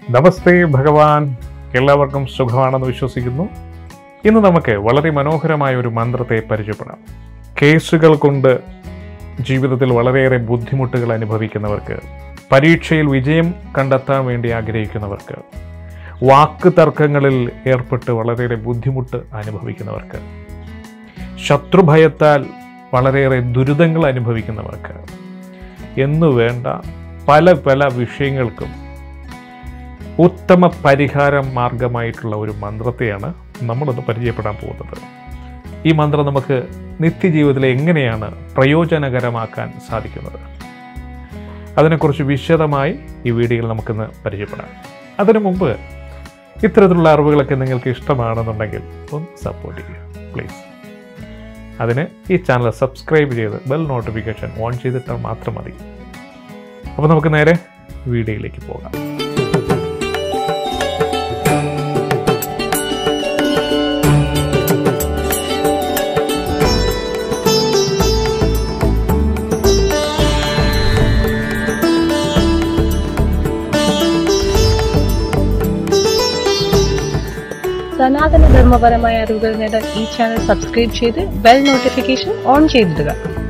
നമസ്തേ ഭഗവാൻ എല്ലാവർക്കും സുഖമാണെന്ന് വിശ്വസിക്കുന്നു ഇന്ന് നമുക്ക് വളരെ മനോഹരമായ ഒരു മന്ത്രത്തെ പരിചയപ്പെടാം കേസുകൾ കൊണ്ട് ജീവിതത്തിൽ വളരെയേറെ ബുദ്ധിമുട്ടുകൾ അനുഭവിക്കുന്നവർക്ക് പരീക്ഷയിൽ വിജയം കണ്ടെത്താൻ വേണ്ടി ആഗ്രഹിക്കുന്നവർക്ക് വാക്ക് തർക്കങ്ങളിൽ ഏർപ്പെട്ട് വളരെയേറെ ബുദ്ധിമുട്ട് അനുഭവിക്കുന്നവർക്ക് ശത്രുഭയത്താൽ വളരെയേറെ ദുരിതങ്ങൾ അനുഭവിക്കുന്നവർക്ക് എന്നു വേണ്ട പല പല വിഷയങ്ങൾക്കും ഉത്തമ പരിഹാര മാർഗമായിട്ടുള്ള ഒരു മന്ത്രത്തെയാണ് നമ്മളിന്ന് പരിചയപ്പെടാൻ പോകുന്നത് ഈ മന്ത്രം നമുക്ക് നിത്യജീവിതത്തിൽ എങ്ങനെയാണ് പ്രയോജനകരമാക്കാൻ സാധിക്കുന്നത് അതിനെക്കുറിച്ച് വിശദമായി ഈ വീഡിയോയിൽ നമുക്കിന്ന് പരിചയപ്പെടാം അതിനു മുമ്പ് ഇത്തരത്തിലുള്ള അറിവുകളൊക്കെ നിങ്ങൾക്ക് ഇഷ്ടമാണെന്നുണ്ടെങ്കിൽ ഒന്ന് സപ്പോർട്ട് ചെയ്യുക പ്ലീസ് അതിന് ഈ ചാനൽ സബ്സ്ക്രൈബ് ചെയ്ത് ബെൽ നോട്ടിഫിക്കേഷൻ ഓൺ ചെയ്തിട്ടാൽ മാത്രം മതി അപ്പോൾ നമുക്ക് നേരെ വീഡിയോയിലേക്ക് പോകാം സനാതന ധർമ്മപരമായ അറിവുകൾ നേടാൻ ഈ ചാനൽ സബ്സ്ക്രൈബ് ചെയ്ത് ബെൽ നോട്ടിഫിക്കേഷൻ ഓൺ ചെയ്തിടുക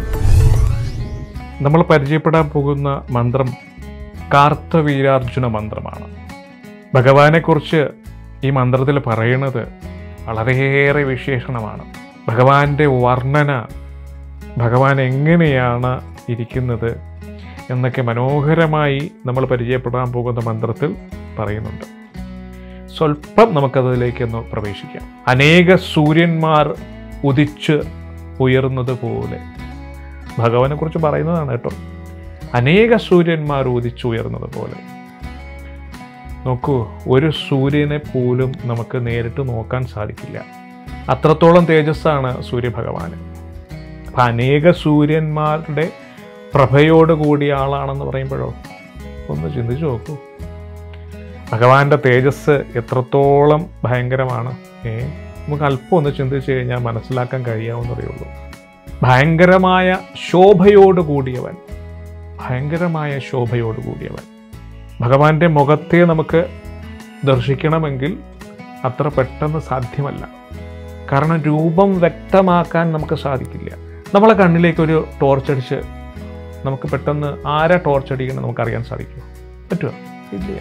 നമ്മൾ പരിചയപ്പെടാൻ പോകുന്ന മന്ത്രം കാർത്തവീരാർജുന മന്ത്രമാണ് ഭഗവാനെക്കുറിച്ച് ഈ മന്ത്രത്തിൽ പറയുന്നത് വളരെയേറെ വിശേഷണമാണ് ഭഗവാന്റെ വർണ്ണന ഭഗവാൻ എങ്ങനെയാണ് ഇരിക്കുന്നത് എന്നൊക്കെ മനോഹരമായി നമ്മൾ പരിചയപ്പെടാൻ പോകുന്ന മന്ത്രത്തിൽ പറയുന്നുണ്ട് സ്വല്പം നമുക്കതിലേക്കൊന്ന് പ്രവേശിക്കാം അനേക സൂര്യന്മാർ ഉദിച്ച് ഉയർന്നത് പോലെ ഭഗവാനെ കുറിച്ച് പറയുന്നതാണ് കേട്ടോ അനേക സൂര്യന്മാർ ഉദിച്ചുയർന്നത് പോലെ നോക്കൂ ഒരു സൂര്യനെ പോലും നമുക്ക് നേരിട്ട് നോക്കാൻ സാധിക്കില്ല അത്രത്തോളം തേജസ്സാണ് സൂര്യഭഗവാന് അപ്പം അനേക സൂര്യന്മാരുടെ പ്രഭയോട് കൂടിയ ആളാണെന്ന് പറയുമ്പോഴോ ഒന്ന് ചിന്തിച്ചു നോക്കൂ ഭഗവാന്റെ തേജസ് എത്രത്തോളം ഭയങ്കരമാണ് ഏ നമുക്ക് അല്പം ഒന്ന് ചിന്തിച്ചു കഴിഞ്ഞാൽ മനസ്സിലാക്കാൻ കഴിയാവുന്നതേ ഉള്ളൂ ഭയങ്കരമായ ശോഭയോട് കൂടിയവൻ ഭയങ്കരമായ ശോഭയോട് കൂടിയവൻ ഭഗവാന്റെ മുഖത്തെ നമുക്ക് ദർശിക്കണമെങ്കിൽ അത്ര പെട്ടെന്ന് സാധ്യമല്ല കാരണം രൂപം വ്യക്തമാക്കാൻ നമുക്ക് സാധിക്കില്ല നമ്മളെ കണ്ണിലേക്ക് ഒരു ടോർച്ച് അടിച്ച് നമുക്ക് പെട്ടെന്ന് ആരാ ടോർച്ച് അടിക്കണം നമുക്കറിയാൻ സാധിക്കുമോ പറ്റുമോ ഇല്ല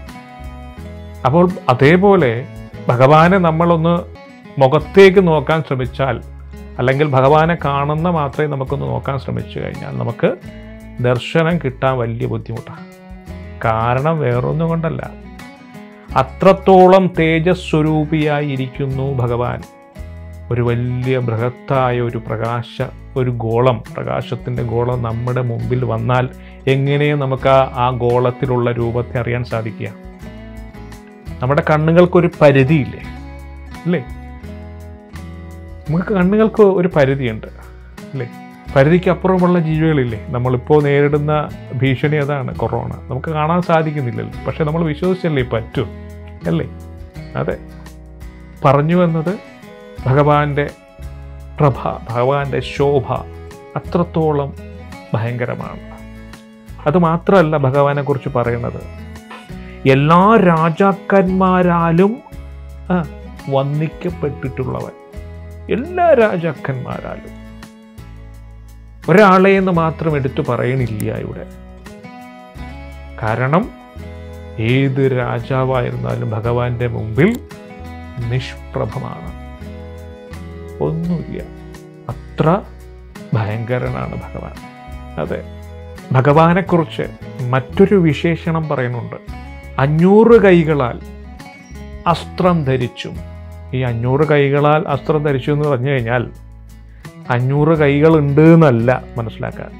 അപ്പോൾ അതേപോലെ ഭഗവാനെ നമ്മളൊന്ന് മുഖത്തേക്ക് നോക്കാൻ ശ്രമിച്ചാൽ അല്ലെങ്കിൽ ഭഗവാനെ കാണുന്ന മാത്രമേ നമുക്കൊന്ന് നോക്കാൻ ശ്രമിച്ചു കഴിഞ്ഞാൽ നമുക്ക് ദർശനം കിട്ടാൻ വലിയ ബുദ്ധിമുട്ടാണ് കാരണം വേറൊന്നും കൊണ്ടല്ല അത്രത്തോളം തേജസ്വരൂപിയായി ഇരിക്കുന്നു ഭഗവാൻ ഒരു വലിയ ബൃഹത്തായ ഒരു പ്രകാശ ഒരു ഗോളം പ്രകാശത്തിൻ്റെ ഗോളം നമ്മുടെ മുമ്പിൽ വന്നാൽ എങ്ങനെയും നമുക്ക് ആ ആ ഗോളത്തിലുള്ള രൂപത്തെ അറിയാൻ സാധിക്കുക നമ്മുടെ കണ്ണുകൾക്കൊരു പരിധിയില്ലേ അല്ലേ നമുക്ക് കണ്ണുകൾക്ക് ഒരു പരിധിയുണ്ട് അല്ലേ പരിധിക്ക് അപ്പുറമുള്ള ജീവികളില്ലേ നമ്മളിപ്പോൾ നേരിടുന്ന ഭീഷണി അതാണ് കൊറോണ നമുക്ക് കാണാൻ സാധിക്കുന്നില്ലല്ലോ പക്ഷെ നമ്മൾ വിശ്വസിച്ചല്ലേ പറ്റൂ അല്ലേ അതെ പറഞ്ഞു വന്നത് ഭഗവാന്റെ പ്രഭ ഭഗവാന്റെ ശോഭ അത്രത്തോളം ഭയങ്കരമാണ് അതുമാത്രമല്ല ഭഗവാനെക്കുറിച്ച് പറയുന്നത് എല്ലാ രാജാക്കന്മാരാലും ആ, വന്ദിക്കപ്പെട്ടിട്ടുള്ളവൻ എല്ലാ രാജാക്കന്മാരാലും ഒരാളെ എന്ന് മാത്രം എടുത്തു പറയണില്ല ഇവിടെ കാരണം ഏത് രാജാവായിരുന്നാലും ഭഗവാന്റെ മുമ്പിൽ നിഷ്പ്രഭമാണ് ഒന്നുമില്ല അത്ര ഭയങ്കരനാണ് ഭഗവാൻ അതെ ഭഗവാനെക്കുറിച്ച് മറ്റൊരു വിശേഷണം പറയുന്നുണ്ട് അഞ്ഞൂറ് കൈകളാൽ അസ്ത്രം ധരിച്ചും ഈ അഞ്ഞൂറ് കൈകളാൽ അസ്ത്രം ധരിച്ചു എന്ന് പറഞ്ഞു കഴിഞ്ഞാൽ അഞ്ഞൂറ് കൈകൾ ഉണ്ട് എന്നല്ല മനസ്സിലാക്കാൻ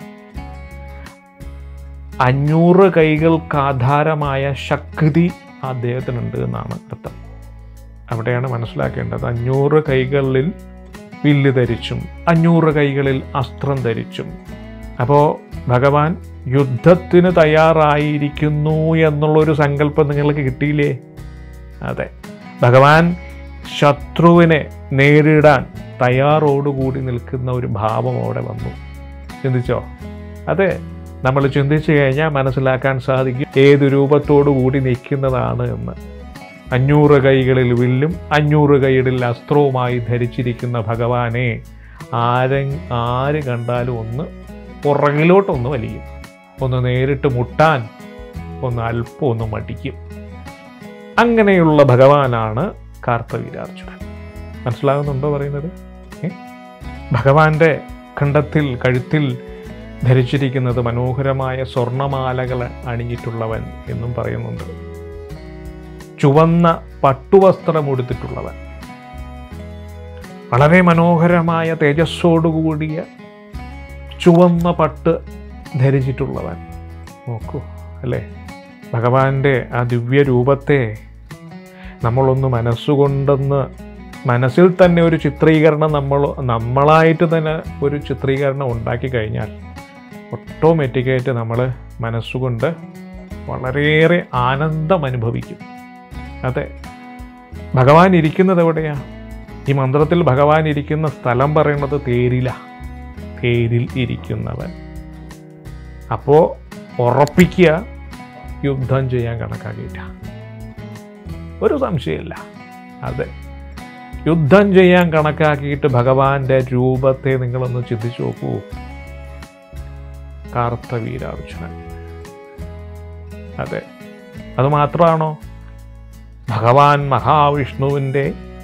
അഞ്ഞൂറ് കൈകൾക്ക് ആധാരമായ ശക്തി അദ്ദേഹത്തിനുണ്ട് എന്നാണ് അർത്ഥം അവിടെയാണ് മനസ്സിലാക്കേണ്ടത് അഞ്ഞൂറ് കൈകളിൽ വില്ല് ധരിച്ചും അഞ്ഞൂറ് കൈകളിൽ അസ്ത്രം ധരിച്ചും അപ്പോൾ ഭഗവാൻ യുദ്ധത്തിന് തയ്യാറായിരിക്കുന്നു എന്നുള്ളൊരു സങ്കല്പം നിങ്ങൾക്ക് കിട്ടിയില്ലേ അതെ ഭഗവാൻ ശത്രുവിനെ നേരിടാൻ തയ്യാറോടുകൂടി നിൽക്കുന്ന ഒരു ഭാവം അവിടെ വന്നു ചിന്തിച്ചോ അതെ നമ്മൾ ചിന്തിച്ചു കഴിഞ്ഞാൽ മനസ്സിലാക്കാൻ സാധിക്കും ഏത് രൂപത്തോടു കൂടി നിൽക്കുന്നതാണ് എന്ന് അഞ്ഞൂറ് കൈകളിൽ വില്ലും അഞ്ഞൂറ് കൈകളിൽ അസ്ത്രവുമായി ധരിച്ചിരിക്കുന്ന ഭഗവാനെ ആരെ ആര് കണ്ടാലും ഒന്ന് പുറകിലോട്ടൊന്ന് വലിയും ഒന്ന് നേരിട്ട് മുട്ടാൻ ഒന്ന് അല്പം ഒന്ന് മടിക്കും അങ്ങനെയുള്ള ഭഗവാനാണ് കാർത്തവീരാർജുനൻ മനസ്സിലാകുന്നുണ്ടോ പറയുന്നത് ഏ? ഭഗവാന്റെ ഖണ്ഡത്തിൽ കഴുത്തിൽ ധരിച്ചിരിക്കുന്നത് മനോഹരമായ സ്വർണമാലകൾ അണിഞ്ഞിട്ടുള്ളവൻ എന്നും പറയുന്നുണ്ട് ചുവന്ന പട്ടുവസ്ത്രം ഉടുത്തിട്ടുള്ളവൻ വളരെ മനോഹരമായ തേജസ്സോടുകൂടിയ ചുവന്ന പട്ട് ധരിച്ചിട്ടുള്ളവൻ നോക്കൂ അല്ലേ ഭഗവാന്റെ ആ ദിവ്യ രൂപത്തെ നമ്മളൊന്ന് മനസ്സുകൊണ്ടൊന്ന് മനസ്സിൽ തന്നെ ഒരു ചിത്രീകരണം നമ്മൾ നമ്മളായിട്ട് തന്നെ ഒരു ചിത്രീകരണം ഉണ്ടാക്കി കഴിഞ്ഞാൽ ഓട്ടോമാറ്റിക്കായിട്ട് നമ്മൾ മനസ്സുകൊണ്ട് വളരെയേറെ ആനന്ദം അനുഭവിക്കും അതെ ഭഗവാൻ ഇരിക്കുന്നത് എവിടെയാ ഈ മന്ത്രത്തിൽ ഭഗവാൻ ഇരിക്കുന്ന സ്ഥലം പറയുന്നത് തേരില തേരിൽ ഇരിക്കുന്നവൻ അപ്പോൾ ഉറപ്പിക്കുക യുദ്ധം ചെയ്യാൻ കണക്കാക്കിയിട്ട ഒരു സംശയമില്ല അതെ യുദ്ധം ചെയ്യാൻ കണക്കാക്കിയിട്ട് ഭഗവാന്റെ രൂപത്തെ നിങ്ങളൊന്ന് ചിന്തിച്ചു നോക്കൂ കാർത്തവീരാർജുനൻ അതെ അത് മാത്രമാണോ ഭഗവാൻ മഹാവിഷ്ണുവിൻ്റെ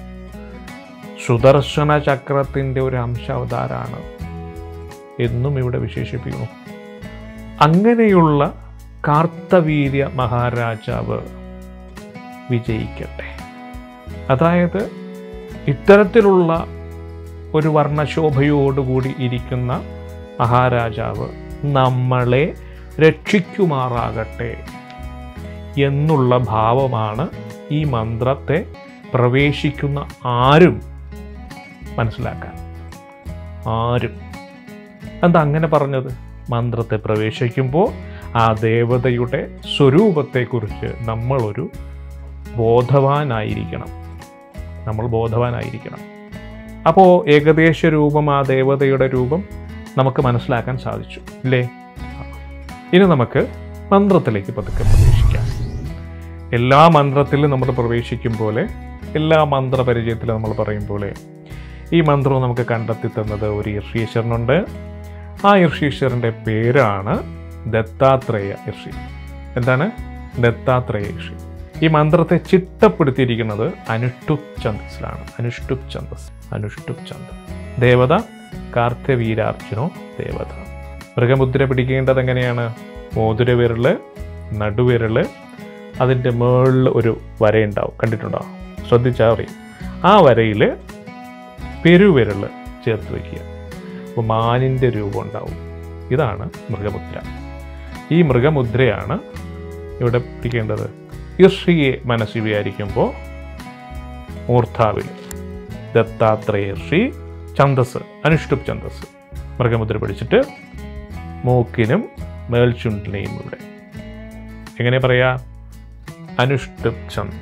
സുദർശന ചക്രത്തിൻ്റെ ഒരു അംശാവതാരാണ് എന്നും ഇവിടെ വിശേഷിപ്പിക്കുന്നു അങ്ങനെയുള്ള കാർത്തവീര്യ മഹാരാജാവ് വിജയിക്കട്ടെ അതായത് ഇത്തരത്തിലുള്ള ഒരു വർണ്ണശോഭയോടുകൂടി ഇരിക്കുന്ന മഹാരാജാവ് നമ്മളെ രക്ഷിക്കുമാറാകട്ടെ എന്നുള്ള ഭാവമാണ് ഈ മന്ത്രത്തെ പ്രവേശിക്കുന്ന ആരും മനസ്സിലാക്കാൻ ആരും എന്താ അങ്ങനെ പറഞ്ഞത് മന്ത്രത്തെ പ്രവേശിക്കുമ്പോൾ ആ ദേവതയുടെ സ്വരൂപത്തെക്കുറിച്ച് നമ്മളൊരു ബോധവാനായിരിക്കണം നമ്മൾ ബോധവാനായിരിക്കണം അപ്പോൾ ഏകദേശ രൂപം ആ ദേവതയുടെ രൂപം നമുക്ക് മനസ്സിലാക്കാൻ സാധിച്ചു ഇല്ലേ ഇനി നമുക്ക് മന്ത്രത്തിലേക്ക് പതുക്കെ പ്രവേശിക്കാം എല്ലാ മന്ത്രത്തിലും നമ്മൾ പ്രവേശിക്കും പോലെ എല്ലാ മന്ത്രപരിചയത്തിലും നമ്മൾ പറയും പോലെ ഈ മന്ത്രം നമുക്ക് കണ്ടെത്തി തന്നത് ഒരു ഋഷീശ്വരനുണ്ട് ആ ഋഷീശ്വരൻ്റെ പേരാണ് ദത്താത്രേയ ഋഷി എന്താണ് ദത്താത്രേയ ഋഷി ഈ മന്ത്രത്തെ ചിട്ടപ്പെടുത്തിയിരിക്കുന്നത് അനുഷ്ടുപ് ഛന്ദസ്സിലാണ് അനുഷ്ടുപ് ഛന്ദസ് അനുഷ്ടുപ് ഛന്ദം ദേവത കാർത്തവീരാർജുനോ ദേവത മൃഗമുദ്ര പിടിക്കേണ്ടത് എങ്ങനെയാണ് മോതിര വിരല് നടുവിരല് അതിൻ്റെ മുകളിൽ ഒരു വരയുണ്ടാവും കണ്ടിട്ടുണ്ടോ ശ്രദ്ധിച്ചാൽ അറിയും ആ വരയിൽ പെരുവിരൽ ചേർത്ത് വയ്ക്കുക അപ്പോൾ മാനിൻ്റെ രൂപം ഉണ്ടാവും ഇതാണ് മൃഗമുദ്ര ഈ മൃഗമുദ്രയാണ് ഇവിടെ പിടിക്കേണ്ടത് ഋഷിയെ മനസ്സിൽ വിചാരിക്കുമ്പോൾ മൂർധാവിൽ ദത്താത്രേയ ഋഷി ഛന്ദസ് അനുഷ്ടുപ് ഛന്ദസ് മൃഗമുദ്ര പിടിച്ചിട്ട് മൂക്കിനും മേൽചുണ്ടിനെയും ഇവിടെ എങ്ങനെ പറയാ അനുഷ്ടുപ് ഛന്ദ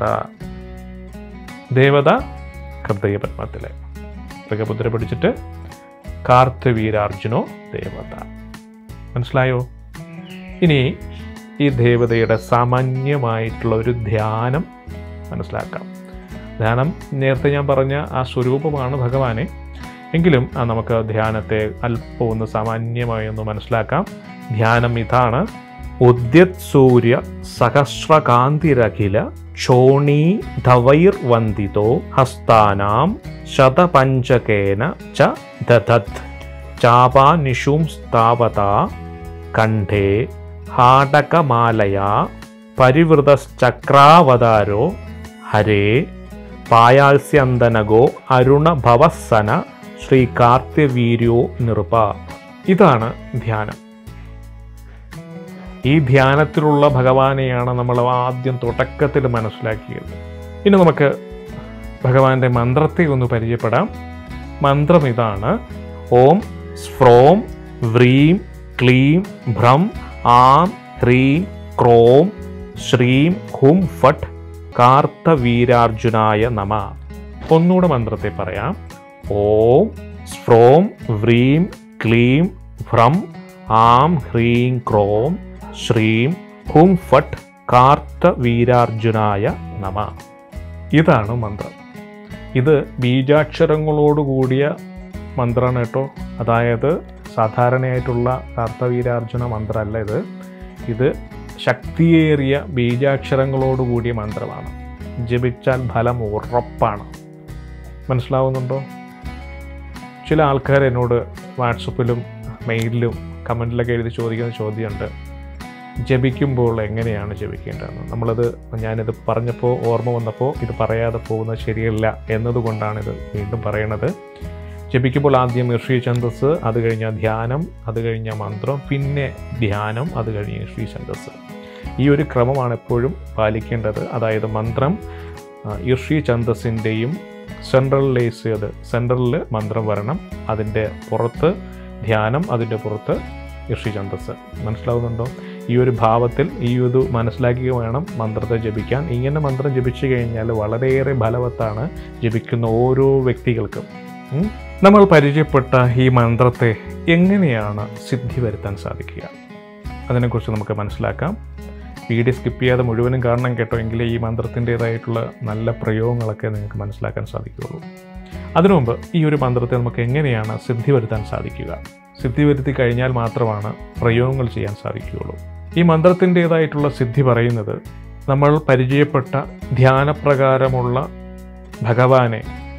ദേവത ഹൃദയപത്മത്തിലെ മൃഗമുദ്ര പിടിച്ചിട്ട് കാർത്തവീരാർജുനോ ദേവത മനസ്സിലായോ ഇനി ഈ ദേവതയുടെ സാമാന്യമായിട്ടുള്ള ഒരു ധ്യാനം മനസ്സിലാക്കാം ധ്യാനം നേരത്തെ ഞാൻ പറഞ്ഞ ആ സ്വരൂപമാണ് ഭഗവാനെ എങ്കിലും ആ നമുക്ക് ധ്യാനത്തെ അല്പം ഒന്ന് സാമാന്യമായി ഒന്ന് മനസ്സിലാക്കാം ധ്യാനം ഇതാണ് ഉദ്യത് സൂര്യ സഹസ്രകാന്തിരഖില ക്ഷോണീ ധവൈർ വന്ദിതോ ഹസ്താനാം ശതപഞ്ചകേന ച ദധത് ചാപാനിഷും സ്ഥാവത കണ്ഠേ ഹാടകമാലയാ പരിവൃതശ്ചക്രാവതാരോ ഹരേ പായാസ്യന്തനഗോ അരുണഭവസന ശ്രീ കാർത്യവീര്യോ നൃപ ഇതാണ് ധ്യാനം ഈ ധ്യാനത്തിലുള്ള ഭഗവാനെയാണ് നമ്മൾ ആദ്യം തുടക്കത്തിൽ മനസ്സിലാക്കിയത് ഇനി നമുക്ക് ഭഗവാന്റെ മന്ത്രത്തെ ഒന്ന് പരിചയപ്പെടാം മന്ത്രം ഇതാണ് ഓം സ്ഫ്രോം വ്രീം ക്ലീം ഭ്രം ആം ഹ്രീം ക്രോം ശ്രീം ഹും ഫട്ട് കാർത്തവീരാർജുനായ നമ ഒന്നുകൂടെ മന്ത്രത്തെ പറയാം ഓം സ്ഫ്രോം വ്രീം ക്ലീം ഭ്രം ആം ഹ്രീം ക്രോം ശ്രീം ഹും ഫട്ട് കാർത്ത വീരാർജുനായ നമ ഇതാണ് മന്ത്രം ഇത് ബീജാക്ഷരങ്ങളോടുകൂടിയ മന്ത്രമാണ് കേട്ടോ അതായത് സാധാരണയായിട്ടുള്ള കാർത്തവീരാർജുന മന്ത്രമല്ല ഇത് ഇത് ശക്തിയേറിയ ബീജാക്ഷരങ്ങളോടുകൂടിയ മന്ത്രമാണ് ജപിച്ചാൽ ഫലം ഉറപ്പാണ് മനസ്സിലാവുന്നുണ്ടോ ചില ആൾക്കാർ എന്നോട് വാട്സപ്പിലും മെയിലിലും കമൻറ്റിലൊക്കെ എഴുതി ചോദിക്കുന്ന ചോദ്യമുണ്ട് ജപിക്കുമ്പോൾ എങ്ങനെയാണ് ജപിക്കേണ്ടതെന്ന് നമ്മളത് ഞാനിത് പറഞ്ഞപ്പോൾ ഓർമ്മ വന്നപ്പോൾ ഇത് പറയാതെ പോകുന്നത് ശരിയല്ല എന്നതുകൊണ്ടാണ് ഇത് വീണ്ടും പറയണത് ജപിക്കുമ്പോൾ ആദ്യം ഋഷി ഛന്ദസ് അത് കഴിഞ്ഞ ധ്യാനം അത് കഴിഞ്ഞ മന്ത്രം പിന്നെ ധ്യാനം അത് കഴിഞ്ഞ് ഋഷി ഛന്ദസ് ഈ ഒരു ക്രമമാണ് എപ്പോഴും പാലിക്കേണ്ടത് അതായത് മന്ത്രം ഋഷി ഛന്ദസിൻ്റെയും സെൻട്രലിലേസ് ചെയ്ത് സെൻട്രലിൽ മന്ത്രം വരണം അതിൻ്റെ പുറത്ത് ധ്യാനം അതിൻ്റെ പുറത്ത് ഋഷി ഛന്ദസ് മനസ്സിലാവുന്നുണ്ടോ ഈ ഒരു ഭാവത്തിൽ ഈ ഒരു മനസ്സിലാക്കി വേണം മന്ത്രത്തെ ജപിക്കാൻ ഇങ്ങനെ മന്ത്രം ജപിച്ചു കഴിഞ്ഞാൽ വളരെയേറെ ഫലവത്താണ് ജപിക്കുന്ന ഓരോ വ്യക്തികൾക്കും ഉം. നമ്മൾ പരിചയപ്പെട്ട ഈ മന്ത്രത്തെ എങ്ങനെയാണ് സിദ്ധി വരുത്താൻ സാധിക്കുക അതിനെക്കുറിച്ച് നമുക്ക് മനസ്സിലാക്കാം വീഡിയോ സ്കിപ്പ് ചെയ്യാതെ മുഴുവനും കാണണം കേട്ടോ എങ്കിലേ ഈ മന്ത്രത്തിൻ്റെതായിട്ടുള്ള നല്ല പ്രയോഗങ്ങളൊക്കെ നിങ്ങൾക്ക് മനസ്സിലാക്കാൻ സാധിക്കുകയുള്ളൂ അതിനു മുമ്പ് ഈ ഒരു മന്ത്രത്തെ നമുക്ക് എങ്ങനെയാണ് സിദ്ധി വരുത്താൻ സാധിക്കുക സിദ്ധി വരുത്തി കഴിഞ്ഞാൽ മാത്രമാണ് പ്രയോഗങ്ങൾ ചെയ്യാൻ സാധിക്കുകയുള്ളൂ ഈ മന്ത്രത്തിൻ്റെതായിട്ടുള്ള സിദ്ധി പറയുന്നത് നമ്മൾ പരിചയപ്പെട്ട ധ്യാനപ്രകാരമുള്ള ഭഗവാനെ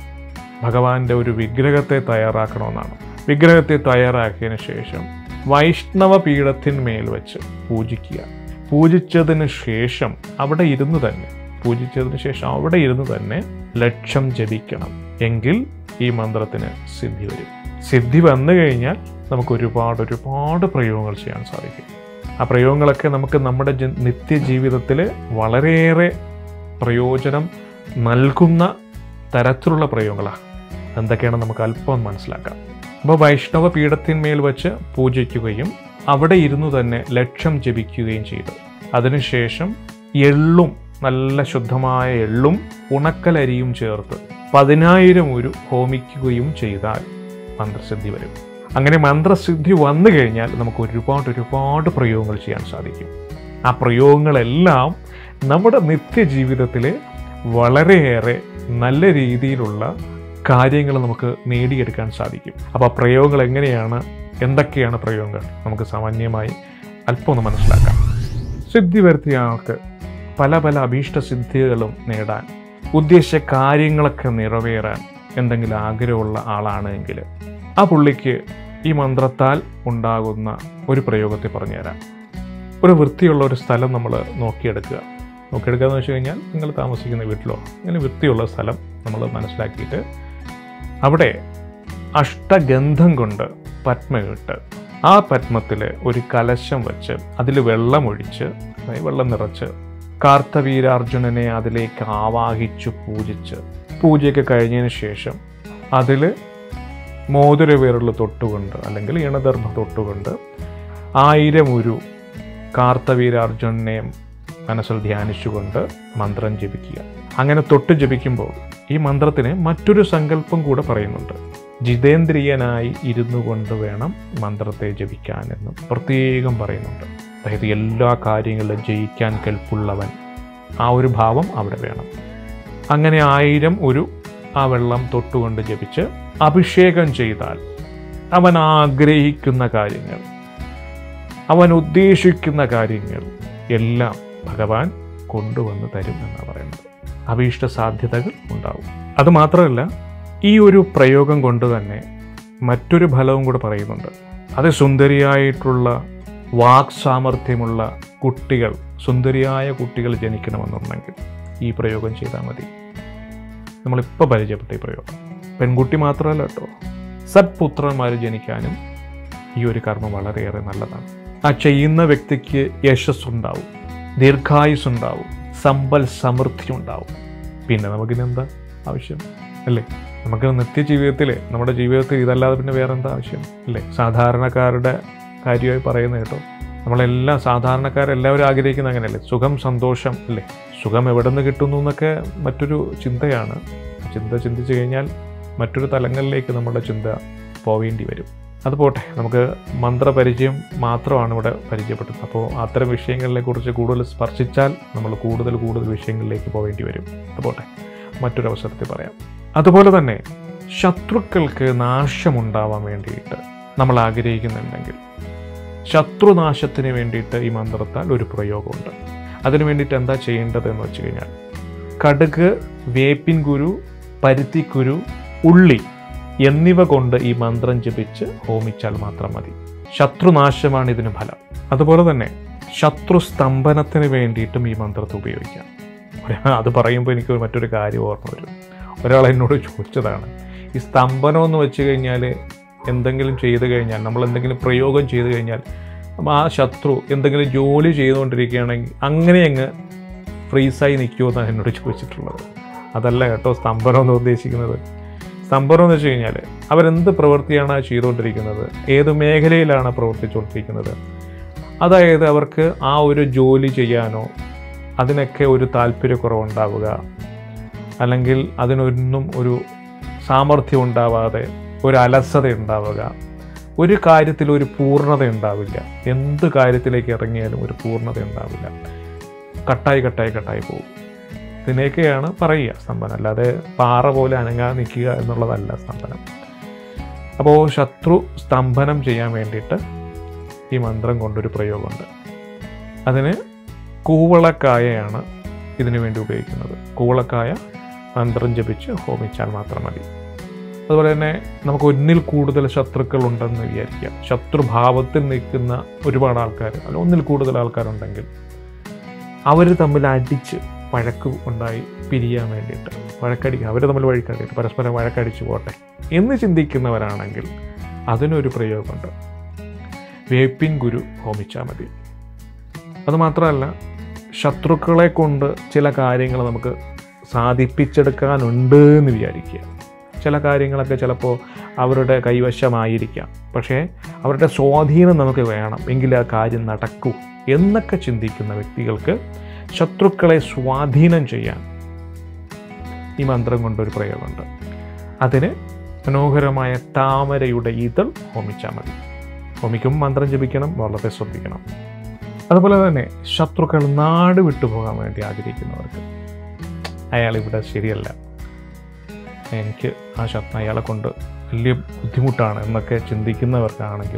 ഭഗവാന്റെ ഒരു വിഗ്രഹത്തെ തയ്യാറാക്കണമെന്നാണ് വിഗ്രഹത്തെ തയ്യാറാക്കിയതിന് ശേഷം വൈഷ്ണവ പീഠത്തിന്മേൽ വെച്ച് പൂജിക്കുക പൂജിച്ചതിന് ശേഷം അവിടെ ഇരുന്ന് തന്നെ പൂജിച്ചതിന് ശേഷം അവിടെ ഇരുന്ന് തന്നെ ലക്ഷ്യം ജപിക്കണം എങ്കിൽ ഈ മന്ത്രത്തിന് സിദ്ധി വരും സിദ്ധി വന്നു കഴിഞ്ഞാൽ നമുക്ക് ഒരുപാട് ഒരുപാട് പ്രയോഗങ്ങൾ ചെയ്യാൻ സാധിക്കും ആ പ്രയോഗങ്ങളൊക്കെ നമുക്ക് നമ്മുടെ ജ- നിത്യജീവിതത്തിൽ വളരെയേറെ പ്രയോജനം നൽകുന്ന തരത്തിലുള്ള പ്രയോഗങ്ങളാണ് എന്തൊക്കെയാണ് നമുക്ക് അല്പം മനസ്സിലാക്കാം അപ്പോൾ വൈഷ്ണവ പീഠത്തിന്മേൽ വെച്ച് പൂജിക്കുകയും അവിടെ ഇരുന്നു തന്നെ ലക്ഷ്യം ജപിക്കുകയും ചെയ്തു അതിനുശേഷം എള്ളും നല്ല ശുദ്ധമായ എള്ളും ഉണക്കലരിയും ചേർത്ത് പതിനായിരം ഒരു ഹോമിക്കുകയും ചെയ്താൽ മന്ത്രസിദ്ധി വരും അങ്ങനെ മന്ത്രസിദ്ധി വന്നു കഴിഞ്ഞാൽ നമുക്ക് ഒരുപാട് ഒരുപാട് പ്രയോഗങ്ങൾ ചെയ്യാൻ സാധിക്കും ആ പ്രയോഗങ്ങളെല്ലാം നമ്മുടെ നിത്യജീവിതത്തിൽ വളരെയേറെ നല്ല രീതിയിലുള്ള കാര്യങ്ങൾ നമുക്ക് നേടിയെടുക്കാൻ സാധിക്കും അപ്പോൾ ആ പ്രയോഗങ്ങൾ എങ്ങനെയാണ് എന്തൊക്കെയാണ് പ്രയോഗങ്ങൾ നമുക്ക് സാമാന്യമായി അല്പം ഒന്ന് മനസ്സിലാക്കാം സിദ്ധി വരുത്തിയ ആൾക്ക് പല പല അഭീഷ്ട സിദ്ധികളും നേടാൻ ഉദ്ദേശിച്ച കാര്യങ്ങളൊക്കെ നിറവേറാൻ എന്തെങ്കിലും ആഗ്രഹമുള്ള ആളാണ് എങ്കിൽ ആ പുള്ളിക്ക് ഈ മന്ത്രത്താൽ ഉണ്ടാകുന്ന ഒരു പ്രയോഗത്തെ പറഞ്ഞുതരാം ഒരു വൃത്തിയുള്ള ഒരു സ്ഥലം നമ്മൾ നോക്കിയെടുക്കുക നോക്കിയെടുക്കുക എന്ന് വെച്ച് കഴിഞ്ഞാൽ നിങ്ങൾ താമസിക്കുന്ന വീട്ടിലോ അങ്ങനെ വൃത്തിയുള്ള സ്ഥലം നമ്മൾ മനസ്സിലാക്കിയിട്ട് അവിടെ അഷ്ടഗന്ധം കൊണ്ട് പത്മയിട്ട് ആ പത്മത്തിൽ ഒരു കലശം വെച്ച് അതിൽ വെള്ളമൊഴിച്ച് അതായത് വെള്ളം നിറച്ച് കാർത്തവീരാർജുനനെ അതിലേക്ക് ആവാഹിച്ചു പൂജിച്ച് പൂജയൊക്കെ കഴിഞ്ഞതിന് ശേഷം അതിൽ മോതിരവിരൽ തൊട്ടുകൊണ്ട് അല്ലെങ്കിൽ ഇണദർഭ തൊട്ടുകൊണ്ട് ആയിരം ഒരു കാർത്തവീരാർജുനെ മനസ്സിൽ ധ്യാനിച്ചുകൊണ്ട് മന്ത്രം ജപിക്കുക അങ്ങനെ തൊട്ട് ജപിക്കുമ്പോൾ ഈ മന്ത്രത്തിന് മറ്റൊരു സങ്കല്പം കൂടെ പറയുന്നുണ്ട് ജിതേന്ദ്രിയനായി ഇരുന്നു കൊണ്ട് വേണം മന്ത്രത്തെ ജപിക്കാൻ എന്ന് പ്രത്യേകം പറയുന്നുണ്ട് അതായത് എല്ലാ കാര്യങ്ങളിലും ജയിക്കാൻ കെൽപ്പുള്ളവൻ ആ ഒരു ഭാവം അവിടെ വേണം അങ്ങനെ ആയിരം ഒരു ആ വെള്ളം തൊട്ടുകൊണ്ട് ജപിച്ച് അഭിഷേകം ചെയ്താൽ അവൻ ആഗ്രഹിക്കുന്ന കാര്യങ്ങൾ അവൻ ഉദ്ദേശിക്കുന്ന കാര്യങ്ങൾ എല്ലാം ഭഗവാൻ കൊണ്ടുവന്ന് തരും എന്നാണ് പറയുന്നത് അഭീഷ്ട സാധ്യതകൾ ഉണ്ടാവും അത് മാത്രമല്ല ഈ ഒരു പ്രയോഗം കൊണ്ട് തന്നെ മറ്റൊരു ഫലവും കൂടെ പറയുന്നുണ്ട് അത് സുന്ദരിയായിട്ടുള്ള വാക് സാമർഥ്യമുള്ള കുട്ടികൾ സുന്ദരിയായ കുട്ടികൾ ജനിക്കണമെന്നുണ്ടെങ്കിൽ ഈ പ്രയോഗം ചെയ്താൽ മതി നമ്മളിപ്പോൾ പരിചയപ്പെട്ട ഈ പ്രയോഗം പെൺകുട്ടി മാത്രമല്ല കേട്ടോ സത്പുത്രന്മാർ ജനിക്കാനും ഈ ഒരു കർമ്മം വളരെയേറെ നല്ലതാണ് ആ ചെയ്യുന്ന വ്യക്തിക്ക് യശസ് ഉണ്ടാവും ദീർഘായുസ് ഉണ്ടാവും സമ്പൽ സമൃദ്ധി ഉണ്ടാവും പിന്നെ നമുക്കിനി എന്താ ആവശ്യം അല്ലേ നമുക്ക് നിത്യജീവിതത്തിൽ നമ്മുടെ ജീവിതത്തിൽ ഇതല്ലാതെ പിന്നെ വേറെ എന്താ ആവശ്യം അല്ലേ സാധാരണക്കാരുടെ കാര്യമായി പറയുന്നത് കേട്ടോ നമ്മളെല്ലാം സാധാരണക്കാരെല്ലാവരും ആഗ്രഹിക്കുന്ന അങ്ങനെയല്ലേ സുഖം സന്തോഷം അല്ലേ സുഖം എവിടെ നിന്ന് കിട്ടുന്നു എന്നൊക്കെ മറ്റൊരു ചിന്തയാണ് ചിന്ത ചിന്തിച്ചു കഴിഞ്ഞാൽ മറ്റൊരു തലങ്ങളിലേക്ക് നമ്മുടെ ചിന്ത പോവേണ്ടി വരും അത് പോട്ടെ നമുക്ക് മന്ത്രപരിചയം മാത്രമാണ് ഇവിടെ പരിചയപ്പെട്ടത് അപ്പോൾ അത്തരം വിഷയങ്ങളെ കുറിച്ച് കൂടുതൽ സ്പർശിച്ചാൽ നമ്മൾ കൂടുതൽ കൂടുതൽ വിഷയങ്ങളിലേക്ക് പോകേണ്ടി വരും അത് പോട്ടെ മറ്റൊരു അവസരത്തിൽ പറയാം അതുപോലെ തന്നെ ശത്രുക്കൾക്ക് നാശമുണ്ടാവാൻ വേണ്ടിയിട്ട് നമ്മൾ ആഗ്രഹിക്കുന്നുണ്ടെങ്കിൽ ശത്രുനാശത്തിന് വേണ്ടിയിട്ട് ഈ മന്ത്രത്താൽ ഒരു പ്രയോഗമുണ്ട് അതിന് വേണ്ടിയിട്ട് എന്താ ചെയ്യേണ്ടത് എന്ന് വെച്ച് കഴിഞ്ഞാൽ കടുക് വേപ്പിൻ കുരു പരുത്തിക്കുരു ഉള്ളി എന്നിവ കൊണ്ട് ഈ മന്ത്രം ജപിച്ച് ഹോമിച്ചാൽ മാത്രം മതി ശത്രുനാശമാണ് ഇതിന് ഫലം അതുപോലെ തന്നെ ശത്രു സ്തംഭനത്തിന് വേണ്ടിയിട്ടും ഈ മന്ത്രത്തെ ഉപയോഗിക്കാം ഒരാ- അത് പറയുമ്പോൾ എനിക്ക് മറ്റൊരു കാര്യം ഓർമ്മ വരും ഒരാൾ എന്നോട് ചോദിച്ചതാണ് ഈ സ്തംഭനം എന്ന് വെച്ച് കഴിഞ്ഞാൽ എന്തെങ്കിലും ചെയ്തു കഴിഞ്ഞാൽ നമ്മൾ എന്തെങ്കിലും പ്രയോഗം ചെയ്തു കഴിഞ്ഞാൽ അപ്പം ആ ശത്രു എന്തെങ്കിലും ജോലി ചെയ്തുകൊണ്ടിരിക്കുകയാണെങ്കിൽ അങ്ങനെ അങ്ങ് ഫ്രീസായി നിൽക്കുമോ എന്നാണ് എന്നോട് ചോദിച്ചിട്ടുള്ളത് അതല്ല കേട്ടോ സ്തംഭനം എന്ന് ഉദ്ദേശിക്കുന്നത് സ്തംഭനം എന്ന് വെച്ച് കഴിഞ്ഞാൽ അവരെന്ത് പ്രവൃത്തിയാണ് ചെയ്തുകൊണ്ടിരിക്കുന്നത് ഏത് മേഖലയിലാണ് പ്രവർത്തിച്ചുകൊണ്ടിരിക്കുന്നത് അതായത് അവർക്ക് ആ ഒരു ജോലി ചെയ്യാനോ അതിനൊക്കെ ഒരു താല്പര്യക്കുറവുണ്ടാവുക അല്ലെങ്കിൽ അതിനൊന്നും ഒരു സാമർഥ്യം ഉണ്ടാവാതെ ഒരു അലസത ഉണ്ടാവുക ഒരു കാര്യത്തിൽ ഒരു പൂർണ്ണത ഉണ്ടാവില്ല എന്ത് കാര്യത്തിലേക്ക് ഇറങ്ങിയാലും ഒരു പൂർണ്ണത ഉണ്ടാവില്ല കട്ടായി കട്ടായി കട്ടായി പോകും ഇതിനെയൊക്കെയാണ് പറയുക സ്തംഭനം അല്ലാതെ പാറ പോലെ അനങ്ങാതെ നിൽക്കുക എന്നുള്ളതല്ല സ്തംഭനം അപ്പോൾ ശത്രു സ്തംഭനം ചെയ്യാൻ വേണ്ടിയിട്ട് ഈ മന്ത്രം കൊണ്ടൊരു പ്രയോഗമുണ്ട് അതിന് കൂവളക്കായയാണ് ഇതിനു വേണ്ടി ഉപയോഗിക്കുന്നത് കൂവളക്കായ മന്ത്രം ജപിച്ച് ഹോമിച്ചാൽ മാത്രം മതി അതുപോലെ തന്നെ നമുക്ക് ഒന്നിൽ കൂടുതൽ ശത്രുക്കൾ ഉണ്ടെന്ന് വിചാരിക്കാം ശത്രുഭാവത്തിൽ നിൽക്കുന്ന ഒരുപാട് ആൾക്കാർ അല്ല ഒന്നിൽ കൂടുതൽ ആൾക്കാരുണ്ടെങ്കിൽ അവർ തമ്മിൽ അടിച്ച് വഴക്ക് ഉണ്ടായി പിരിയാൻ വേണ്ടിയിട്ട് വഴക്കടിക്കുക അവർ തമ്മിൽ വഴക്കടിയിട്ട് പരസ്പരം വഴക്കടിച്ച് പോട്ടെ എന്ന് ചിന്തിക്കുന്നവരാണെങ്കിൽ അതിനൊരു പ്രയോഗമുണ്ട് വേപ്പിൻ ഗുരു ഹോമിച്ചാൽ മതി അതുമാത്രമല്ല ശത്രുക്കളെ കൊണ്ട് ചില കാര്യങ്ങൾ നമുക്ക് സാധിപ്പിച്ചെടുക്കാനുണ്ട് എന്ന് വിചാരിക്കുക ചില കാര്യങ്ങളൊക്കെ ചിലപ്പോൾ അവരുടെ കൈവശമായിരിക്കാം പക്ഷേ അവരുടെ സ്വാധീനം നമുക്ക് വേണം എങ്കിൽ ആ കാര്യം നടക്കൂ എന്നൊക്കെ ചിന്തിക്കുന്ന വ്യക്തികൾക്ക് ശത്രുക്കളെ സ്വാധീനം ചെയ്യാൻ ഈ മന്ത്രം കൊണ്ടൊരു പ്രയോഗമുണ്ട് അതിന് മനോഹരമായ താമരയുടെ ഇതൾ ഹോമിച്ചാൽ മതി ഹോമിക്കുമ്പോൾ മന്ത്രം ജപിക്കണം വളരെ ശ്രദ്ധിക്കണം അതുപോലെ തന്നെ ശത്രുക്കൾ നാട് വിട്ടുപോകാൻ വേണ്ടി ആഗ്രഹിക്കുന്നവർക്ക് അയാൾ ഇവിടെ ശരിയല്ല എനിക്ക് ആ ശത്രു അയാളെ കൊണ്ട് വലിയ ബുദ്ധിമുട്ടാണ് എന്നൊക്കെ ചിന്തിക്കുന്നവർക്കാണെങ്കിൽ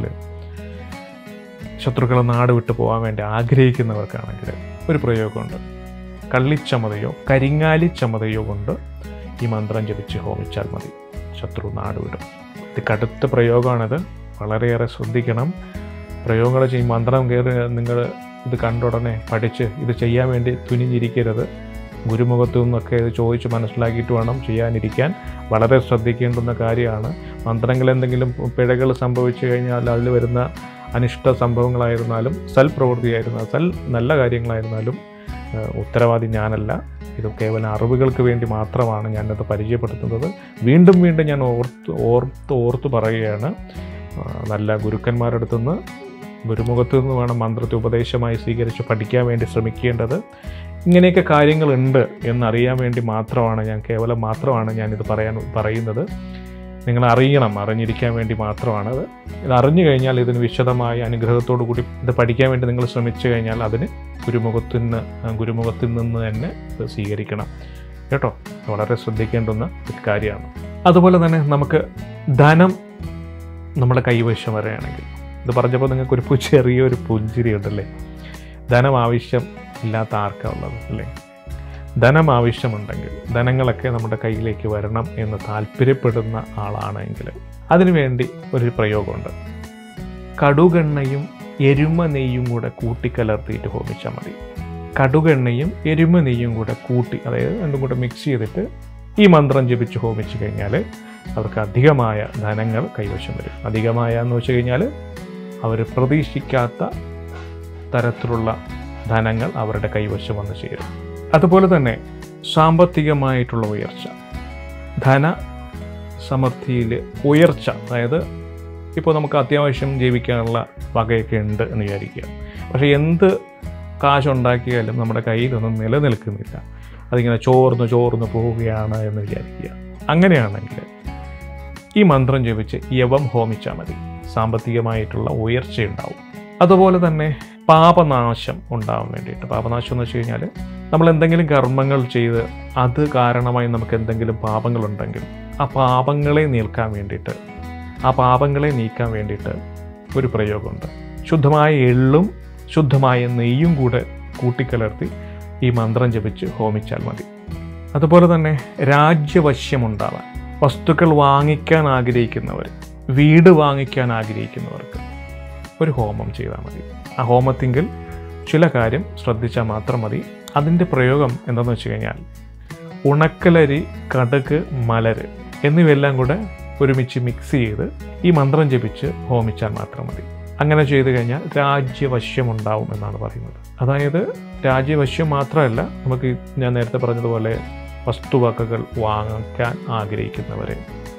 ശത്രുക്കൾ നാട് വിട്ടു പോകാൻ വേണ്ടി ആഗ്രഹിക്കുന്നവർക്കാണെങ്കിൽ ഒരു പ്രയോഗമുണ്ട് കള്ളിച്ചമതയോ കരിങ്ങാലിച്ചമതയോ കൊണ്ട് ഈ മന്ത്രം ജപിച്ച് ഹോമിച്ചാൽ മതി ശത്രു നാട് വിടും ഇത് കടുത്ത പ്രയോഗമാണിത് വളരെയേറെ ശ്രദ്ധിക്കണം പ്രയോഗങ്ങൾ ചെയ്യും മന്ത്രം കയറി നിങ്ങൾ ഇത് കണ്ടുടനെ പഠിച്ച് ഇത് ചെയ്യാൻ വേണ്ടി തുനിഞ്ഞിരിക്കരുത് ഗുരുമുഖത്തു നിന്നൊക്കെ ഇത് ചോദിച്ച് മനസ്സിലാക്കിയിട്ട് വേണം ചെയ്യാനിരിക്കാൻ വളരെ ശ്രദ്ധിക്കേണ്ടുന്ന കാര്യമാണ് മന്ത്രങ്ങൾ എന്തെങ്കിലും പിഴകൾ സംഭവിച്ചു കഴിഞ്ഞാൽ അതിൽ വരുന്ന അനിഷ്ട സംഭവങ്ങളായിരുന്നാലും സൽ പ്രവൃത്തിയായിരുന്നാലും സൽ നല്ല കാര്യങ്ങളായിരുന്നാലും ഏഹ്, ഉത്തരവാദി ഞാനല്ല ഇത് കേവലം അറിവുകൾക്ക് വേണ്ടി മാത്രമാണ് ഞാനത് പരിചയപ്പെടുത്തുന്നത് വീണ്ടും വീണ്ടും ഞാൻ ഓർത്ത് ഓർത്ത് ഓർത്ത് പറയുകയാണ് ആ, നല്ല ഗുരുക്കന്മാരുടെ അടുത്തുനിന്ന് ഗുരുമുഖത്തു നിന്ന് വേണം മന്ത്രത്തെ ഉപദേശമായി സ്വീകരിച്ച് പഠിക്കാൻ വേണ്ടി ശ്രമിക്കേണ്ടത് ഇങ്ങനെയൊക്കെ കാര്യങ്ങളുണ്ട് എന്നറിയാൻ വേണ്ടി മാത്രമാണ് ഞാൻ കേവലം മാത്രമാണ് ഞാനിത് പറയാൻ പറയുന്നത് നിങ്ങൾ അറിയണം അറിഞ്ഞിരിക്കാൻ വേണ്ടി മാത്രമാണത് ഇത് അറിഞ്ഞു കഴിഞ്ഞാൽ ഇതിന് വിശദമായ അനുഗ്രഹത്തോടു കൂടി ഇത് പഠിക്കാൻ വേണ്ടി നിങ്ങൾ ശ്രമിച്ചു കഴിഞ്ഞാൽ അതിന് ഗുരുമുഖത്തിൽ നിന്ന് ഗുരുമുഖത്തിൽ നിന്ന് തന്നെ ഇത് സ്വീകരിക്കണം കേട്ടോ വളരെ ശ്രദ്ധിക്കേണ്ടുന്ന ഒരു കാര്യമാണ് അതുപോലെ തന്നെ നമുക്ക് ധനം നമ്മുടെ കൈവശം വരികയാണെങ്കിൽ ഇത് പറഞ്ഞപ്പോൾ നിങ്ങൾക്കൊരു പു- ചെറിയൊരു പുഞ്ചിരി ഉണ്ടല്ലേ ധനം ആവശ്യം ഇല്ലാത്ത ആർക്കാ ഉള്ളത് അല്ലേ ധനം ആവശ്യമുണ്ടെങ്കിൽ ധനങ്ങളൊക്കെ നമ്മുടെ കയ്യിലേക്ക് വരണം എന്ന് താല്പര്യപ്പെടുന്ന ആളാണെങ്കിൽ അതിനുവേണ്ടി ഒരു പ്രയോഗമുണ്ട് കടുകെണ്ണയും എരുമ നെയ്യും കൂടെ കൂട്ടിക്കലർത്തിയിട്ട് ഹോമിച്ചാൽ മതി കടുകെണ്ണയും എരുമ നെയ്യും കൂടെ കൂട്ടി അതായത് രണ്ടും കൂടെ മിക്സ് ചെയ്തിട്ട് ഈ മന്ത്രം ജപിച്ച് ഹോമിച്ച് കഴിഞ്ഞാൽ അവർക്ക് അധികമായ ധനങ്ങൾ കൈവശം വരും അധികമായ എന്ന് വെച്ച് കഴിഞ്ഞാൽ അവർ പ്രതീക്ഷിക്കാത്ത തരത്തിലുള്ള ധനങ്ങൾ അവരുടെ കൈവശം വന്ന് ചേരും അതുപോലെ തന്നെ സാമ്പത്തികമായിട്ടുള്ള ഉയർച്ച ധന സമൃദ്ധിയിൽ ഉയർച്ച അതായത് ഇപ്പോൾ നമുക്ക് അത്യാവശ്യം ജീവിക്കാനുള്ള വകയൊക്കെ ഉണ്ട് എന്ന് വിചാരിക്കുക പക്ഷേ എന്ത് കാശുണ്ടാക്കിയാലും നമ്മുടെ കയ്യിലൊന്നും നിലനിൽക്കുന്നില്ല അതിങ്ങനെ ചോർന്ന് ചോർന്ന് പോവുകയാണ് എന്ന് വിചാരിക്കുക അങ്ങനെയാണെങ്കിൽ ഈ മന്ത്രം ജപിച്ച് യവം ഹോമിച്ചാൽ മതി സാമ്പത്തികമായിട്ടുള്ള ഉയർച്ചയുണ്ടാവും അതുപോലെ തന്നെ പാപനാശം ഉണ്ടാവാൻ വേണ്ടിയിട്ട് പാപനാശം എന്ന് വെച്ച് കഴിഞ്ഞാൽ നമ്മൾ എന്തെങ്കിലും കർമ്മങ്ങൾ ചെയ്ത് അത് കാരണമായി നമുക്ക് എന്തെങ്കിലും പാപങ്ങളുണ്ടെങ്കിൽ ആ പാപങ്ങളെ നീക്കാൻ വേണ്ടിയിട്ട് ആ പാപങ്ങളെ നീക്കാൻ വേണ്ടിയിട്ട് ഒരു പ്രയോഗമുണ്ട് ശുദ്ധമായ എള്ളും ശുദ്ധമായ നെയ്യും കൂടെ കൂട്ടിക്കലർത്തി ഈ മന്ത്രം ജപിച്ച് ഹോമിച്ചാൽ മതി അതുപോലെ തന്നെ രാജ്യവശ്യമുണ്ടാവാൻ വസ്തുക്കൾ വാങ്ങിക്കാൻ ആഗ്രഹിക്കുന്നവർ വീട് വാങ്ങിക്കാൻ ആഗ്രഹിക്കുന്നവർക്ക് ഒരു ഹോമം ചെയ്താൽ മതി ആ ഹോമത്തിങ്കിൽ ചില കാര്യം ശ്രദ്ധിച്ചാൽ മാത്രം മതി അതിൻ്റെ പ്രയോഗം എന്താണെന്ന് വെച്ച് കഴിഞ്ഞാൽ ഉണക്കലരി കടുക് മലര് എന്നിവയെല്ലാം കൂടെ ഒരുമിച്ച് മിക്സ് ചെയ്ത് ഈ മന്ത്രം ജപിച്ച് ഹോമിച്ചാൽ മാത്രം മതി അങ്ങനെ ചെയ്തു കഴിഞ്ഞാൽ രാജ്യവശ്യമുണ്ടാവും എന്നാണ് പറയുന്നത് അതായത് രാജ്യവശ്യം മാത്രമല്ല നമുക്ക് ഞാൻ നേരത്തെ പറഞ്ഞതുപോലെ വസ്തുവകകൾ വാങ്ങിക്കാൻ ആഗ്രഹിക്കുന്നവർ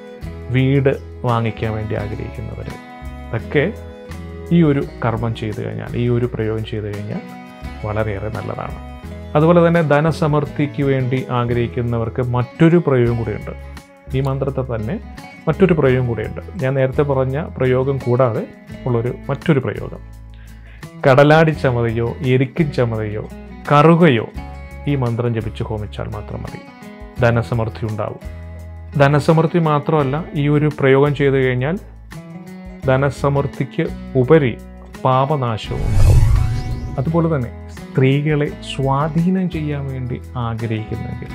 വീട് വാങ്ങിക്കാൻ വേണ്ടി ആഗ്രഹിക്കുന്നവർ ഒക്കെ ഈ ഒരു കർമ്മം ചെയ്തു കഴിഞ്ഞാൽ ഈ ഒരു പ്രയോഗം ചെയ്തു കഴിഞ്ഞാൽ വളരെയേറെ നല്ലതാണ് അതുപോലെ തന്നെ ധനസമൃദ്ധിക്ക് വേണ്ടി ആഗ്രഹിക്കുന്നവർക്ക് മറ്റൊരു പ്രയോഗം കൂടിയുണ്ട് ഈ മന്ത്രത്തെ തന്നെ മറ്റൊരു പ്രയോഗം കൂടിയുണ്ട് ഞാൻ നേരത്തെ പറഞ്ഞ പ്രയോഗം കൂടാതെ ഉള്ളൊരു മറ്റൊരു പ്രയോഗം കടലാടി ചമതയോ എരിക്കിൻ ചമതയോ കറുകയോ ഈ മന്ത്രം ജപിച്ച് ഹോമിച്ചാൽ മാത്രം മതി ധനസമൃദ്ധി ഉണ്ടാവും ധനസമൃദ്ധി മാത്രമല്ല ഈ ഒരു പ്രയോഗം ചെയ്തു കഴിഞ്ഞാൽ ധനസമൃദ്ധിക്ക് ഉപരി പാപനാശവും ഉണ്ടാവും അതുപോലെ തന്നെ സ്ത്രീകളെ സ്വാധീനം ചെയ്യാൻ വേണ്ടി ആഗ്രഹിക്കുന്നെങ്കിൽ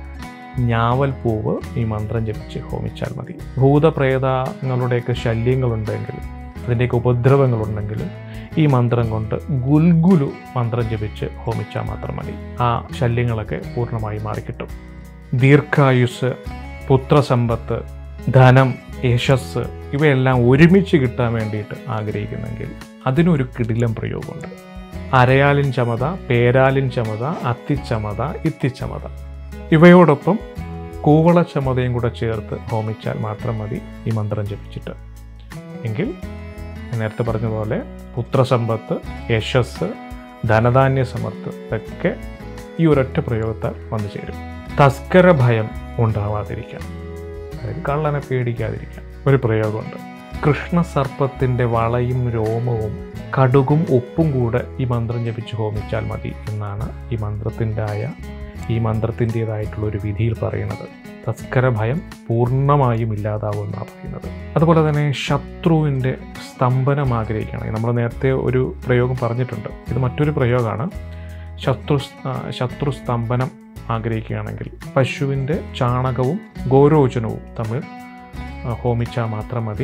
ഞാവൽ പൂവ് ഈ മന്ത്രം ജപിച്ച് ഹോമിച്ചാൽ മതി ഭൂതപ്രേതങ്ങളുടെയൊക്കെ ശല്യങ്ങളുണ്ടെങ്കിൽ അതിൻ്റെയൊക്കെ ഉപദ്രവങ്ങളുണ്ടെങ്കിൽ ഈ മന്ത്രം കൊണ്ട് ഗുൽഗുലു മന്ത്രം ജപിച്ച് ഹോമിച്ചാൽ മാത്രം മതി ആ ശല്യങ്ങളൊക്കെ പൂർണ്ണമായി മാറിക്കിട്ടും ദീർഘായുസ് പുത്രസമ്പത്ത് ധനം യശസ് ഇവയെല്ലാം ഒരുമിച്ച് കിട്ടാൻ വേണ്ടിയിട്ട് ആഗ്രഹിക്കുന്നെങ്കിൽ അതിനൊരു കിടിലം പ്രയോഗമുണ്ട് അരയാലിൻ ചമത പേരാലിൻ ചമത അത്തിച്ചമത ഇത്തിച്ചമത ഇവയോടൊപ്പം കൂവള ചമതയും കൂടെ ചേർത്ത് ഹോമിച്ചാൽ മാത്രം മതി ഈ മന്ത്രം ജപിച്ചിട്ട് എങ്കിൽ ഞാൻ നേരത്തെ പറഞ്ഞതുപോലെ പുത്രസമ്പത്ത് യശസ് ധനധാന്യ സമർത്ഥ് ഇതൊക്കെ ഈ ഒരൊറ്റ പ്രയോഗത്താൽ വന്നു ചേരും തസ്കര ഭയം ഉണ്ടാവാതിരിക്കാൻ അതായത് കള്ളനെ പേടിക്കാതിരിക്കാൻ ഒരു പ്രയോഗമുണ്ട് കൃഷ്ണസർപ്പത്തിൻ്റെ വളയും രോമവും കടുകും ഉപ്പും കൂടെ ഈ മന്ത്രം ജപിച്ച് ഹോമിച്ചാൽ മതി എന്നാണ് ഈ മന്ത്രത്തിൻ്റെ ആയ ഈ മന്ത്രത്തിൻ്റെതായിട്ടുള്ള ഒരു വിധിയിൽ പറയുന്നത് തസ്കര ഭയം പൂർണ്ണമായും ഇല്ലാതാവുമെന്നാണ് പറയുന്നത് അതുപോലെ തന്നെ ശത്രുവിൻ്റെ സ്തംഭനം ആഗ്രഹിക്കുകയാണെങ്കിൽ നമ്മൾ നേരത്തെ ഒരു പ്രയോഗം പറഞ്ഞിട്ടുണ്ട് ഇത് മറ്റൊരു പ്രയോഗമാണ് ശത്രു ആ, ശത്രു സ്തംഭനം ആഗ്രഹിക്കുകയാണെങ്കിൽ പശുവിൻ്റെ ചാണകവും ഗോരോചനവും തമ്മിൽ ആ, ഹോമിച്ചാൽ മാത്രം മതി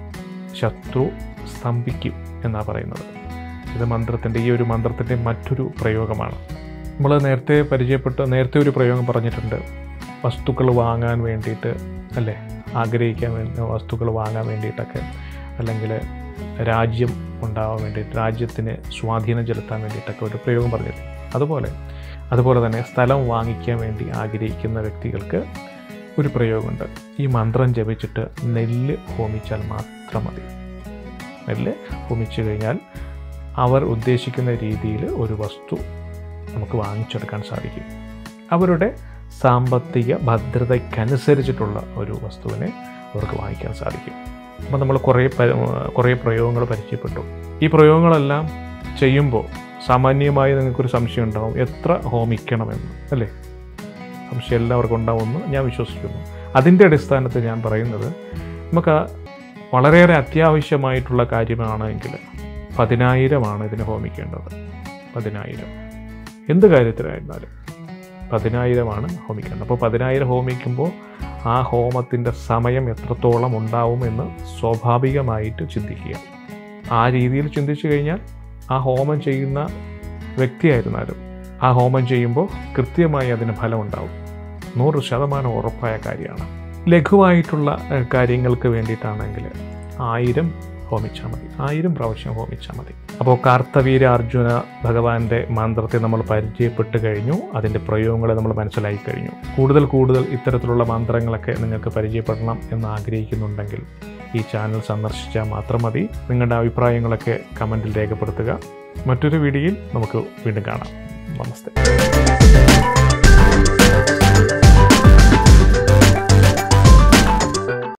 ശത്രു സ്തംഭിക്കും എന്നാണ് പറയുന്നത് ഇത് മന്ത്രത്തിൻ്റെ ഈ ഒരു മന്ത്രത്തിൻ്റെ മറ്റൊരു പ്രയോഗമാണ് നമ്മൾ നേരത്തെ പരിചയപ്പെട്ട നേരത്തെ ഒരു പ്രയോഗം പറഞ്ഞിട്ടുണ്ട് വസ്തുക്കൾ വാങ്ങാൻ വേണ്ടിയിട്ട് അല്ലേ ആഗ്രഹിക്കാൻ വേണ്ടി വസ്തുക്കൾ വാങ്ങാൻ വേണ്ടിയിട്ടൊക്കെ അല്ലെങ്കിൽ രാജ്യം ഉണ്ടാവാൻ വേണ്ടിയിട്ട് രാജ്യത്തിന് സ്വാധീനം ചെലുത്താൻ വേണ്ടിയിട്ടൊക്കെ ഒരു പ്രയോഗം പറഞ്ഞില്ലേ അതുപോലെ അതുപോലെ തന്നെ സ്ഥലം വാങ്ങിക്കാൻ വേണ്ടി ആഗ്രഹിക്കുന്ന വ്യക്തികൾക്ക് ഒരു പ്രയോഗമുണ്ട് ഈ മന്ത്രം ജപിച്ചിട്ട് നെല്ല് ഹോമിച്ചാൽ മാത്രം മതി നെല്ല് ഹോമിച്ചു കഴിഞ്ഞാൽ അവർ ഉദ്ദേശിക്കുന്ന രീതിയിൽ ഒരു വസ്തു നമുക്ക് വാങ്ങിച്ചെടുക്കാൻ സാധിക്കും അവരുടെ സാമ്പത്തിക ഭദ്രതയ്ക്കനുസരിച്ചിട്ടുള്ള ഒരു വസ്തുവിനെ അവർക്ക് വാങ്ങിക്കാൻ സാധിക്കും അപ്പോൾ നമ്മൾ കുറേ പ- കുറേ പ്രയോഗങ്ങൾ പരിചയപ്പെട്ടു ഈ പ്രയോഗങ്ങളെല്ലാം ചെയ്യുമ്പോൾ സാമാന്യമായി നിങ്ങൾക്കൊരു സംശയം ഉണ്ടാവും എത്ര ഹോമിക്കണമെന്ന് അല്ലേ സംശയം എല്ലാവർക്കും ഉണ്ടാവുമെന്ന് ഞാൻ വിശ്വസിക്കുന്നു അതിൻ്റെ അടിസ്ഥാനത്തിൽ ഞാൻ പറയുന്നത് നമുക്ക് വളരെയേറെ അത്യാവശ്യമായിട്ടുള്ള കാര്യമാണെങ്കിൽ പതിനായിരമാണ് ഇതിന് ഹോമിക്കേണ്ടത് പതിനായിരം എന്ത് കാര്യത്തിലായിരുന്നാലും പതിനായിരമാണ് ഹോമിക്കേണ്ടത് അപ്പോൾ പതിനായിരം ഹോമിക്കുമ്പോൾ ആ ഹോമത്തിൻ്റെ സമയം എത്രത്തോളം ഉണ്ടാവും എന്ന് സ്വാഭാവികമായിട്ട് ചിന്തിക്കുക ആ രീതിയിൽ ചിന്തിച്ചു കഴിഞ്ഞാൽ ആ ഹോമം ചെയ്യുന്ന വ്യക്തിയായിരുന്നാലും ആ ഹോമം ചെയ്യുമ്പോൾ കൃത്യമായി അതിന് ഫലം ഉണ്ടാവും നൂറ് ശതമാനം ഉറപ്പായ കാര്യമാണ് ലഘുവായിട്ടുള്ള ഏഹ്, കാര്യങ്ങൾക്ക് വേണ്ടിയിട്ടാണെങ്കിൽ ആയിരം ഹോമിച്ചാൽ മതി ആയിരം പ്രാവശ്യം ഹോമിച്ചാൽ മതി അപ്പോൾ കാർത്തവീര അർജുന ഭഗവാന്റെ മന്ത്രത്തെ നമ്മൾ പരിചയപ്പെട്ട് കഴിഞ്ഞു അതിൻ്റെ പ്രയോഗങ്ങളെ നമ്മൾ മനസ്സിലാക്കി കഴിഞ്ഞു കൂടുതൽ കൂടുതൽ ഇത്തരത്തിലുള്ള മന്ത്രങ്ങളൊക്കെ നിങ്ങൾക്ക് പരിചയപ്പെടണം എന്ന് ആഗ്രഹിക്കുന്നുണ്ടെങ്കിൽ ഈ ചാനൽ സന്ദർശിച്ചാൽ മാത്രം മതി നിങ്ങളുടെ അഭിപ്രായങ്ങളൊക്കെ കമൻറ്റിൽ രേഖപ്പെടുത്തുക മറ്റൊരു വീഡിയോയിൽ നമുക്ക് വീണ്ടും കാണാം നമസ്തേ